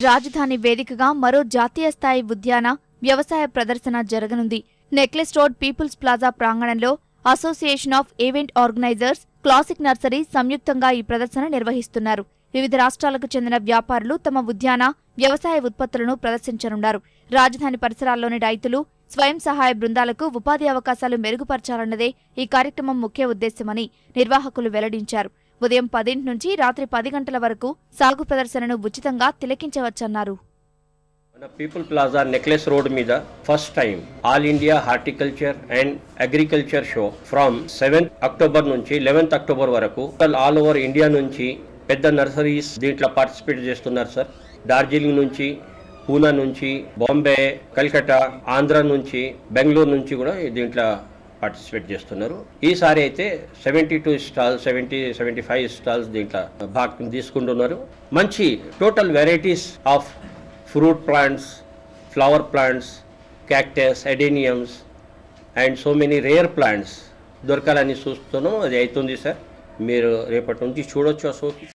రాజధాని వేదికగా మరో జాతీయ స్థాయి ఉద్యాన వ్యవసాయ ప్రదర్శన జరగనుంది నెక్లెస్ రోడ్ పీపుల్స్ ప్లాజా ప్రాంగణంలో association of event organisers classic nursery సంయుక్తంగా ఈ ప్రదర్శన నిర్వహిస్తున్నారు వివిధ రాష్ట్రాలకు చెందిన వ్యాపారులు తమ ఉద్యాన వ్యవసాయ ఉత్పత్తులను ప్రదర్శించనున్నారు రాజధాని పరిసరాల్లోని రైతులు స్వయం సహాయ బృందాలకు ఉపాధి అవకాశాలు మెరుగుపరచాలన్నదే ఈ కార్యక్రమం ముఖ్య ఉద్దేశమని నిర్వాహకులు వెల్లడించారు ఉదయం పదింటి నుంచి రాత్రి పది గంటల వరకు సాగు ప్రదర్శనను ఉచితంగా తిలకించవచ్చన్నారు మన పీపుల్ ప్లాజా నెక్లెస్ రోడ్ మీద first time all India horticulture and agriculture show from seventh October నుంచి లెవెన్త్ అక్టోబర్ వరకు ఆల్ ఓవర్ ఇండియా నుంచి పెద్ద నర్సరీస్ దీంట్లో పార్టిసిపేట్ చేస్తున్నారు సార్ డార్జిలింగ్ నుంచి పూనా నుంచి బాంబే కల్కటా ఆంధ్ర నుంచి బెంగళూరు నుంచి కూడా దీంట్లో పార్టిసిపేట్ చేస్తున్నారు ఈసారి అయితే seventy two stalls seventy seventy five stalls దీంట్లో భాగం తీసుకుంటున్నారు మంచి total varieties of fruit plants flower plants cactus adeniums and so many rare plants దొరకాలని చూస్తున్నాం అది అవుతుంది సార్ మీరు రేపటి నుంచి చూడొచ్చు ఆ షోకి